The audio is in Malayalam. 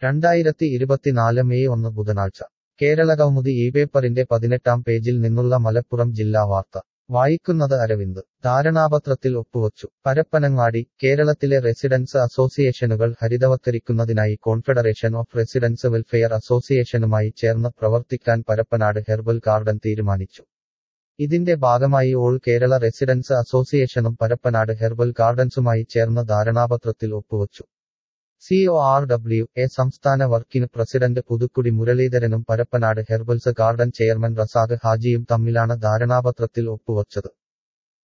രണ്ടായിരത്തി ഇരുപത്തിനാല് മെയ് ഒന്ന് ബുധനാഴ്ച കേരളകൗമുദി ഈ പേപ്പറിന്റെ പതിനെട്ടാം പേജിൽ നിന്നുള്ള മലപ്പുറം ജില്ലാ വാർത്ത വായിക്കുന്നത് അരവിന്ദ് ധാരണാപത്രത്തിൽ ഒപ്പുവച്ചു പരപ്പനങ്ങാടി കേരളത്തിലെ റെസിഡൻസ് അസോസിയേഷനുകൾ ഹരിതവത്കരിക്കുന്നതിനായി കോൺഫെഡറേഷൻ ഓഫ് റെസിഡൻസ് വെൽഫെയർ അസോസിയേഷനുമായി ചേർന്ന് പ്രവർത്തിക്കാൻ പരപ്പനാട് ഹെർബൽ ഗാർഡൻ തീരുമാനിച്ചു ഇതിന്റെ ഭാഗമായി ഓൾ കേരള റെസിഡൻസ് അസോസിയേഷനും പരപ്പനാട് ഹെർബൽ ഗാർഡൻസുമായി ചേർന്ന് ധാരണാപത്രത്തിൽ ഒപ്പുവച്ചു C O R W A സംസ്ഥാന വർക്കിംഗ് പ്രസിഡന്റ് പുതുക്കുടി മുരളീധരനും Parappanad herbals garden chairman Razak ഹാജിയും തമ്മിലാണ് ധാരണാപത്രത്തിൽ ഒപ്പുവച്ചത്